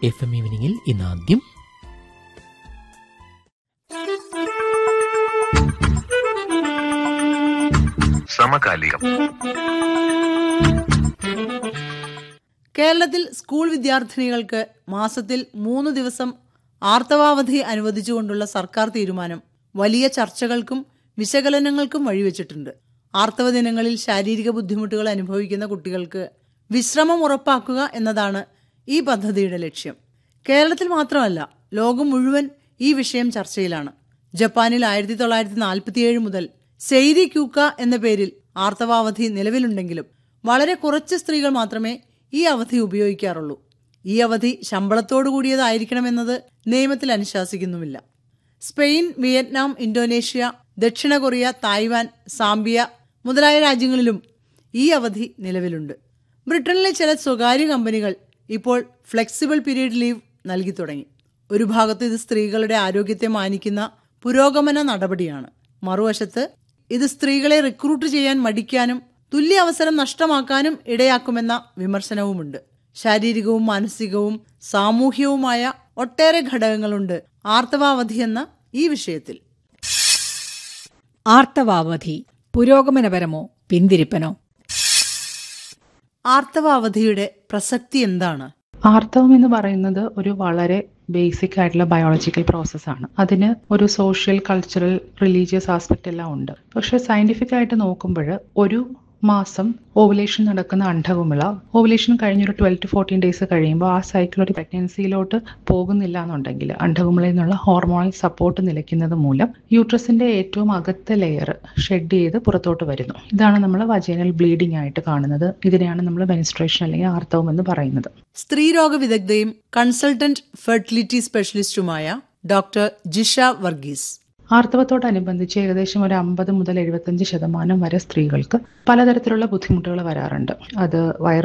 F M ഈവനിങ്ങിൽ ഇന്ന് ആദ്യം സമകാലികം കേരളത്തിൽ സ്കൂൾ വിദ്യാർത്ഥിനികൾക്ക് മാസത്തിൽ മൂന്ന് ദിവസം ആർത്തവാവധി അനുവദിച്ചുകൊണ്ടുള്ള സർക്കാർ തീരുമാനം വലിയ ചർച്ചകൾക്കും വിശകലനങ്ങൾക്കും വഴിവെച്ചിട്ടുണ്ട് ആർത്തവ ദിനങ്ങളിൽ ശാരീരിക ബുദ്ധിമുട്ടുകൾ അനുഭവിക്കുന്ന കുട്ടികൾക്ക് വിശ്രമം ഉറപ്പാക്കുക എന്നതാണ് ഈ പദ്ധതിയുടെ ലക്ഷ്യം കേരളത്തിൽ മാത്രമല്ല ലോകം മുഴുവൻ ഈ വിഷയം ചർച്ചയിലാണ് ജപ്പാനിൽ ആയിരത്തി തൊള്ളായിരത്തി നാൽപ്പത്തിയേഴ് മുതൽ സെയ്തി ക്യൂക്ക എന്ന പേരിൽ ആർത്തവാവധി നിലവിലുണ്ടെങ്കിലും വളരെ കുറച്ച് സ്ത്രീകൾ മാത്രമേ ഈ അവധി ഉപയോഗിക്കാറുള്ളൂ ഈ അവധി ശമ്പളത്തോടു കൂടിയതായിരിക്കണമെന്നത് നിയമത്തിൽ അനുശാസിക്കുന്നുമില്ല സ്പെയിൻ വിയറ്റ്നാം ഇന്തോനേഷ്യ ദക്ഷിണ കൊറിയ തായ്വാൻ സാംബിയ മുതലായ രാജ്യങ്ങളിലും ഈ അവധി നിലവിലുണ്ട് ബ്രിട്ടനിലെ ചില സ്വകാര്യ കമ്പനികൾ ഇപ്പോൾ ഫ്ലെക്സിബിൾ പീരീഡ് ലീവ് നൽകി തുടങ്ങി ഒരു ഭാഗത്ത് ഇത് സ്ത്രീകളുടെ ആരോഗ്യത്തെ മാനിക്കുന്ന പുരോഗമന നടപടിയാണ് മറുവശത്ത് ഇത് സ്ത്രീകളെ റിക്രൂട്ട് ചെയ്യാൻ മടിക്കാനും തുല്യ അവസരം നഷ്ടമാക്കാനും ഇടയാക്കുമെന്ന വിമർശനവുമുണ്ട് ശാരീരികവും മാനസികവും സാമൂഹ്യവുമായ ഒട്ടേറെ ഘടകങ്ങളുണ്ട് ആർത്തവാവധി എന്ന ഈ വിഷയത്തിൽ ആർത്തവാവധി പുരോഗമനപരമോ പിന്തിരിപ്പനോ ആർത്തവാവധിയുടെ പ്രസക്തി എന്താണ് ആർത്തവം എന്ന് പറയുന്നത് ഒരു വളരെ ബേസിക് ആയിട്ടുള്ള ബയോളജിക്കൽ പ്രോസസ്സാണ് അതിന് ഒരു സോഷ്യൽ കൾച്ചറൽ റിലീജിയസ് ആസ്പെക്റ്റ് എല്ലാം ഉണ്ട് പക്ഷെ സയന്റിഫിക് ആയിട്ട് നോക്കുമ്പോൾ ഒരു മാസം ഓവുലേഷൻ നടക്കുന്ന അണ്ഡകുമിള ഓവുലേഷൻ കഴിഞ്ഞൊരു ട്വൽവ് ടു ഫോർട്ടീൻ ഡേയ്സ് കഴിയുമ്പോൾ ആ സൈക്കിൾ ഒരു പ്രഗ്നൻസിയിലോട്ട് പോകുന്നില്ല എന്നുണ്ടെങ്കിൽ അണ്ഡകുമിളയിൽ നിന്നുള്ള ഹോർമോണൽ സപ്പോർട്ട് നിലയ്ക്കുന്നത് മൂലം യൂട്രസിന്റെ ഏറ്റവും അകത്തെ ലെയർ ഷെഡ് ചെയ്ത് പുറത്തോട്ട് വരുന്നു ഇതാണ് നമ്മൾ വജൈനൽ ബ്ലീഡിംഗ് ആയിട്ട് കാണുന്നത് ഇതിനെയാണ് നമ്മൾ മെനിസ്ട്രേഷൻ അല്ലെങ്കിൽ ആർത്തവം എന്ന് പറയുന്നത് സ്ത്രീരോഗ വിദഗ്ധയും കൺസൾട്ടന്റ് ഫെർട്ടിലിറ്റി സ്പെഷ്യലിസ്റ്റുമായ ഡോക്ടർ ജിഷ വർഗീസ് ആർത്തവത്തോടനുബന്ധിച്ച് ഏകദേശം ഒരു അമ്പത് മുതൽ എഴുപത്തഞ്ച് ശതമാനം വരെ സ്ത്രീകൾക്ക് പലതരത്തിലുള്ള ബുദ്ധിമുട്ടുകൾ വരാറുണ്ട് അത് വയറ്